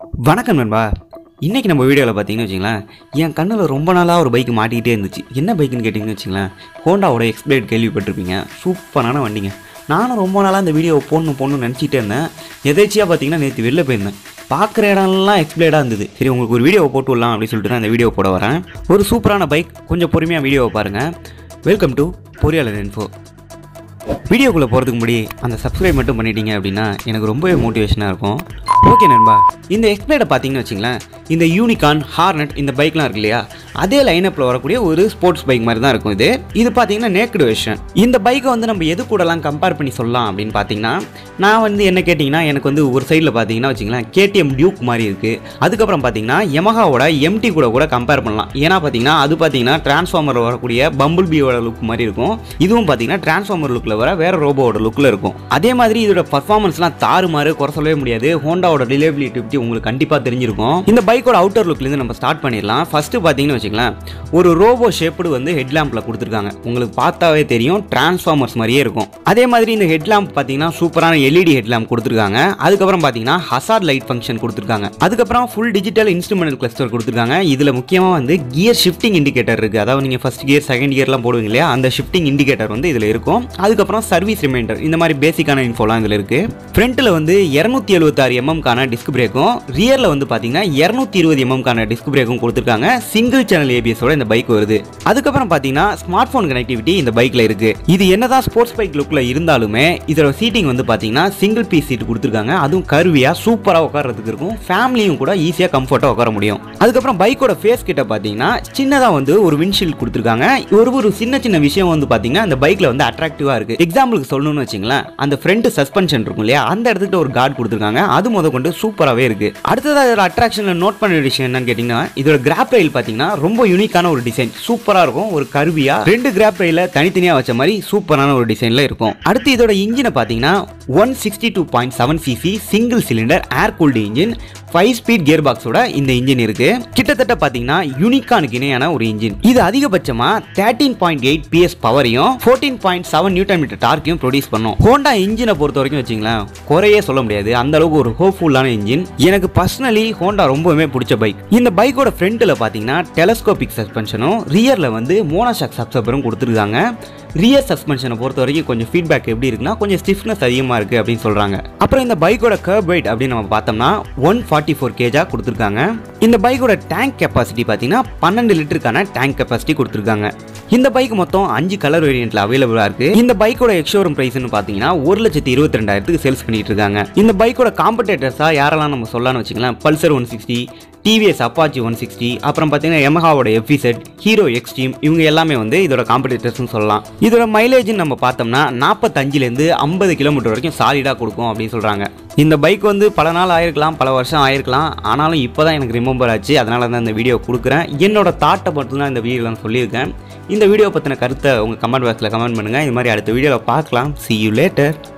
வணக்கம் நண்பா இன்றைக்கி நம்ம வீடியோவில் பார்த்தீங்கன்னு வச்சுங்களேன் என் கண்ணில் ரொம்ப நாளாக ஒரு பைக் மாட்டிக்கிட்டே இருந்துச்சு என்ன பைக்குன்னு கேட்டிங்கன்னு வச்சுங்களேன் ஹோண்டாவோட எக்ஸ்பிளேட் கேள்விப்பட்டிருப்பீங்க சூப்பரான வண்டிங்க நானும் ரொம்ப நாளாக இந்த வீடியோவை போடணும் போடணும்னு நினச்சிட்டே இருந்தேன் எதேச்சியாக பார்த்தீங்கன்னா நேற்று வெளில போயிருந்தேன் பார்க்குற இடம்லாம் எக்ஸ்பிளேடாக இருந்தது சரி உங்களுக்கு ஒரு வீடியோ போட்டு விடலாம் அப்படின்னு சொல்லிட்டு நான் இந்த வீடியோ போட வரேன் ஒரு சூப்பரான பைக் கொஞ்சம் பொறுமையாக வீடியோவை பாருங்கள் வெல்கம் டு பொறியாளர் இன்ஃபோ வீடியோக்குள்ளே போகிறதுக்கு முன்னாடி அந்த சப்ஸ்கிரைப் மட்டும் பண்ணிட்டீங்க அப்படின்னா எனக்கு ரொம்பவே மோட்டிவேஷனாக இருக்கும் ஓகே நண்பா இந்த எக்ஸ்பிளேடை பார்த்தீங்கன்னு வச்சிங்களேன் இந்த யூனிகான் ஹார்னட் இந்த பைக்லாம் இருக்கு இல்லையா அதே லைனப்பில் வரக்கூடிய ஒரு ஸ்போர்ட்ஸ் பைக் மாதிரி தான் இருக்கும் இது இது பார்த்தீங்கன்னா நேக்கடு வெர்ஷன் இந்த பைக்கை வந்து நம்ம எது கூடலாம் கம்பேர் பண்ணி சொல்லலாம் அப்படின்னு பார்த்தீங்கன்னா நான் வந்து என்ன கேட்டிங்கன்னா எனக்கு வந்து ஒரு சைடில் பார்த்தீங்கன்னா வச்சிங்களேன் கேடிஎம் டியூக் மாதிரி இருக்குது அதுக்கப்புறம் பார்த்தீங்கன்னா யமஹாவோட எம்டி கூட கூட கம்பேர் பண்ணலாம் ஏன்னா பார்த்தீங்கன்னா அது பார்த்தீங்கன்னா டிரான்ஸ்ஃபார்மர் வரக்கூடிய பம்பிள் பியோட லுக் மாதிரி இருக்கும் இதுவும் பார்த்தீங்கன்னா டிரான்ஸ்ஃபார்மர் லுக்கில் வர வேற ரோபோவோட லுக்கில் இருக்கும் அதே மாதிரி இதோட பர்ஃபார்மன்ஸ்லாம் தாறுமாறு குறை சொல்லவே முடியாது ஹோண்டாவோட ரிலேபிலிட்டி பற்றி உங்களுக்கு கண்டிப்பாக தெரிஞ்சிருக்கும் இந்த பைக்கோட அவுட்டர் லுக்லேருந்து நம்ம ஸ்டார்ட் பண்ணிடலாம் ஃபர்ஸ்ட் பார்த்தீங்கன்னு வச்சுங்களேன் ஒரு ரோபோ ஷேப்டு வந்து ஹெட்லாம்பில் கொடுத்துருக்காங்க உங்களுக்கு பார்த்தாவே தெரியும் டிரான்ஸ்ஃபார்மர்ஸ் மாதிரியே இருக்கும் அதே மாதிரி இந்த ஹெட்லாம்ப் பார்த்தீங்கன்னா சூப்பரான எல்இடி ஹெட்லாம்ப் கொடுத்துருக்காங்க அதுக்கப்புறம் பார்த்தீங்கன்னா ஹசார்ட் லைட் ஃபங்க்ஷன் கொடுத்துருக்காங்க அதுக்கப்புறம் ஃபுல் டிஜிட்டல் இன்ஸ்ட்ருமெண்டல் கிளஸ்டர் கொடுத்துருக்காங்க இதில் முக்கியமாக வந்து கியர் ஷிஃப்டிங் இண்டிகேட்டர் இருக்குது அதாவது நீங்கள் ஃபர்ஸ்ட் கியர் செகண்ட் கியர்லாம் போடுவீங்க இல்லையா அந்த ஷிஃப்டிங் இண்டிகேட்டர் வந்து இதில் இருக்கும் அதுக்கப்புறம் சர்வீஸ் ரிமைண்டர் இந்த மாதிரி பேசிக்கான இன்ஃபோலாம் இதில் இருக்குது ஃப்ரண்ட்டில் வந்து இரநூத்தி எழுபத்தாறு எம்எம்கான டிஸ்க் பிரேக்கும் ரியரில் வந்து பார்த்தீங்கன்னா இரநூத்தி இருபது எம்எம்கான டிஸ்க் பிரேக்கும் கொடுத்துருக்காங்க சிங்கிள் சேனல் ஏபிஎஸோட இந்த பைக் வருது அதுக்கப்புறம் பார்த்தீங்கன்னா ஸ்மார்ட் ஃபோன் கனெக்டிவிட்டி இந்த பைக்கில் இருக்கு இது என்னதான் ஸ்போர்ட்ஸ் பைக் லுக்கில் இருந்தாலுமே இதோட சீட்டிங் வந்து பார்த்தீங்கன்னா சிங்கிள் பீஸ் சீட் கொடுத்துருக்காங்க அதுவும் கருவியாக சூப்பராக உட்காரதுக்கு இருக்கும் ஃபேமிலியும் கூட ஈஸியாக கம்ஃபர்ட்டாக உட்கார முடியும் அதுக்கப்புறம் பைக்கோட ஃபேஸ் கிட்ட பார்த்தீங்கன்னா சின்னதாக வந்து ஒரு விண்ட்ஷீல்ட் கொடுத்துருக்காங்க ஒரு ஒரு சின்ன சின்ன விஷயம் வந்து பார்த்தீங்கன்னா அந்த பைக்கில் வந்து அட்ராக்டிவாக இருக்கு எக்ஸாம்பிளுக்கு சொல்லணும்னு வச்சுங்களேன் அந்த ஃப்ரண்ட் சஸ்பென்ஷன் இருக்கும் இல்லையா அந்த இடத்துக்கு ஒரு கார்டு கொடுத்துருக்காங்க அது முத கொண்டு சூப்பராகவே இருக்கு அடுத்ததாக இதோட அட்ராக்ஷனில் நோட் பண்ண விஷயம் என்னன்னு கேட்டிங்கன்னா இதோட கிராப் ரயில் பார்த்தீங்கன்னா ரொம்ப யூனிக்கான ஒரு டிசைன் சூப்பராக இருக்கும் ஒரு கருவியா ரெண்டு கிராப் ரயில தனித்தனியாக வச்ச மாதிரி சூப்பரான ஒரு டிசைனில் இருக்கும் அடுத்து இதோட இன்ஜினை பார்த்தீங்கன்னா one sixty two point seven CC single cylinder air cooled engine five speed gear பாக்ஸோட இந்த இன்ஜின் இருக்கு கிட்டத்தட்ட பார்த்தீங்கன்னா யூனிகானுக்கு இணையான ஒரு இன்ஜின் இது அதிகபட்சமா தேர்ட்டீன் பாயிண்ட் எயிட் பிஎஸ் பவரையும் fourteen point seven newton metre டார்க்கையும் ப்ரொடியூஸ் பண்ணும் ஹோண்டா இன்ஜினை பொறுத்த வரைக்கும் வச்சுங்களேன் குறையே சொல்ல முடியாது அந்த அளவுக்கு ஒரு ஹோப்ஃபுல்லான இன்ஜின் எனக்கு பர்சனலி ஹோண்டா ரொம்பவுமே பிடிச்ச பைக் இந்த பைக்கோட ஃப்ரண்ட்டில் பார்த்தீங்கன்னா டெலஸ்கோபிக் சஸ்பென்ஷனும் ரியரில் வந்து மோனோஷாக் சப்சப்பரும் கொடுத்துருக்காங்க ரியர் சஸ்பென்ஷனை பொறுத்த வரைக்கும் கொஞ்சம் ஃபீட்பேக் எப்படி இருக்குன்னா கொஞ்சம் ஸ்டிஃப்னஸ் அதிகமாக இருக்குது அப்படின்னு சொல்கிறாங்க அப்புறம் இந்த பைக்கோட கர்ப் வெயிட் அப்படின்னு நம்ம பார்த்தோம்னா ஒன் ஃபார்ட்டி ஃபோர் கேஜாக கொடுத்துருக்காங்க இந்த பைக்கோட டேங்க் கெப்பாசிட்டி பார்த்தீங்கன்னா பன்னெண்டு லிட்டருக்கான டேங்க் கெப்பாசிட்டி கொடுத்துருக்காங்க இந்த பைக் மொத்தம் அஞ்சு கலர் வேரியண்ட்ல அவைலபிளாக இருக்கு இந்த பைக்கோட எக்ஷோரூம் பிரைஸ்னு பார்த்தீங்கன்னா ஒரு லட்சத்தி இருபத்தி ரெண்டாயிரத்துக்கு சேல்ஸ் பண்ணிட்டு இருக்காங்க இந்த பைக்கோட காம்படேட்டர்ஸாக யாரெல்லாம் நம்ம சொல்லலாம்னு வச்சுக்கலாம் Pulsar one sixty TVS Apache one sixty அப்புறம் பார்த்தீங்கன்னா எமஹாவோட எஃபிசெட் ஹீரோ எக்ஸ்ட்ரீம் இவங்க எல்லாமே வந்து இதோட காம்படிட்டர்ஸ்னு சொல்லலாம் இதோட மைலேஜ்னு நம்ம பார்த்தோம்னா நாற்பத்தஞ்சிலேருந்து ஐம்பது கிலோமீட்டர் வரைக்கும் சாலிடாக கொடுக்கும் அப்படின்னு சொல்கிறாங்க இந்த பைக் வந்து பல நாள் ஆயிருக்கலாம் பல வருஷம் ஆயிருக்கலாம் ஆனாலும் இப்போ தான் எனக்கு ரிமெம்பர் ஆச்சு அதனால தான் இந்த வீடியோ கொடுக்குறேன் என்னோட தாட்டை மட்டும்தான் இந்த வீடியோவில் நான் சொல்லியிருக்கேன் இந்த வீடியோ பற்றின கருத்தை உங்கள் கமெண்ட் பாக்ஸில் கமெண்ட் பண்ணுங்கள் இது மாதிரி அடுத்த வீடியோவில் பார்க்கலாம் see you later